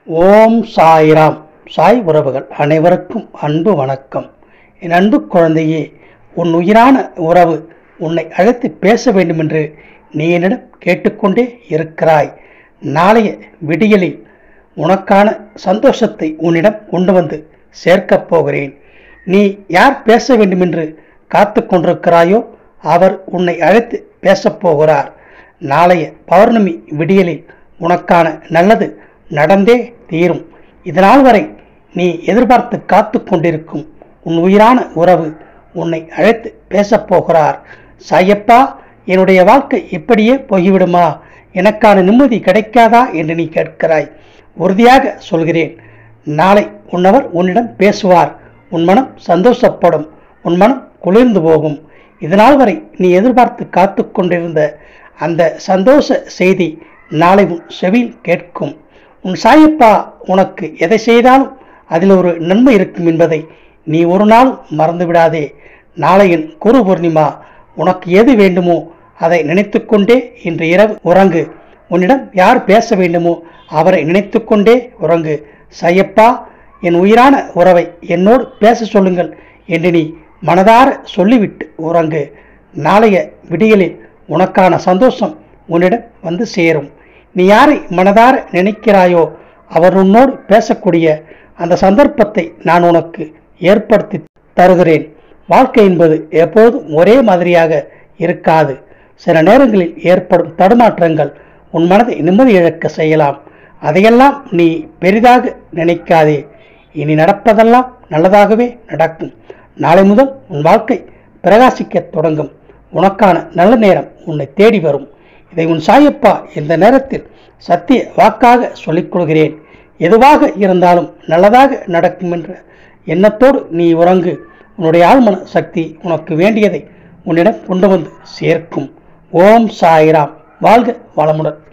ஓம் சாய்ராம் சாய் உறவுகள் அனைவருக்கும் அன்பு வணக்கம் என் அன்பு குழந்தையே உன் உயிரான உறவு உன்னை அழைத்து பேச வேண்டுமென்று நீ என்னிடம் கேட்டுக்கொண்டே இருக்கிறாய் நாளைய விடியலில் உனக்கான சந்தோஷத்தை உன்னிடம் கொண்டு வந்து சேர்க்கப் போகிறேன் நீ யார் பேச வேண்டுமென்று காத்து கொண்டிருக்கிறாயோ அவர் உன்னை அழைத்து பேசப் போகிறார் நாளைய பௌர்ணமி விடியலில் உனக்கான நல்லது நடந்தே தீரும் இதனால் வரை நீ எதிர்பார்த்து காத்து கொண்டிருக்கும் உன் உயிரான உறவு உன்னை அழைத்து பேசப் போகிறார் சாயப்பா என்னுடைய வாழ்க்கை இப்படியே போய்விடுமா எனக்கான நிம்மதி கிடைக்காதா என்று நீ கேட்கிறாய் உறுதியாக சொல்கிறேன் நாளை உன்னவர் உன்னிடம் பேசுவார் உன் மனம் சந்தோஷப்படும் உன் மனம் குளிர்ந்து போகும் இதனால் வரை நீ எதிர்பார்த்து காத்து கொண்டிருந்த அந்த சந்தோஷ செய்தி நாளை உன் செவியில் கேட்கும் உன் சாயப்பா உனக்கு எதை செய்தாலும் அதில் ஒரு நன்மை இருக்கும் என்பதை நீ ஒரு நாள் மறந்து விடாதே நாளையின் குரு பூர்ணிமா உனக்கு எது வேண்டுமோ அதை நினைத்துக்கொண்டே இன்று இரவு உறங்கு உன்னிடம் யார் பேச வேண்டுமோ அவரை நினைத்துக்கொண்டே உறங்கு சையப்பா என் உயிரான உறவை என்னோடு பேச சொல்லுங்கள் என்று நீ மனதார சொல்லிவிட்டு உறங்கு நாளைய விடியலில் உனக்கான சந்தோஷம் உன்னிடம் வந்து சேரும் நீ யாரை மனதார நினைக்கிறாயோ அவர் உன்னோடு பேசக்கூடிய அந்த சந்தர்ப்பத்தை நான் உனக்கு ஏற்படுத்தி தருகிறேன் வாழ்க்கை என்பது எப்போதும் ஒரே மாதிரியாக இருக்காது சில நேரங்களில் ஏற்படும் தடுமாற்றங்கள் உன் மனதை நிம்மதி இழக்க செய்யலாம் அதையெல்லாம் நீ பெரிதாக நினைக்காதே இனி நடப்பதெல்லாம் நல்லதாகவே நடக்கும் நாளை முதல் உன் வாழ்க்கை பிரகாசிக்கத் தொடங்கும் உனக்கான நல்ல நேரம் உன்னை தேடி வரும் இதை உன் சாயப்பா இந்த நேரத்தில் சத்திய வாக்காக சொல்லிக் கொள்கிறேன் எதுவாக இருந்தாலும் நல்லதாக நடக்கும் என்ற எண்ணத்தோடு நீ உறங்கு உன்னுடைய ஆழ்மன சக்தி உனக்கு வேண்டியதை உன்னிடம் கொண்டு வந்து சேர்க்கும் ஓம் சாய்ராம் வாழ்க வளமுடன்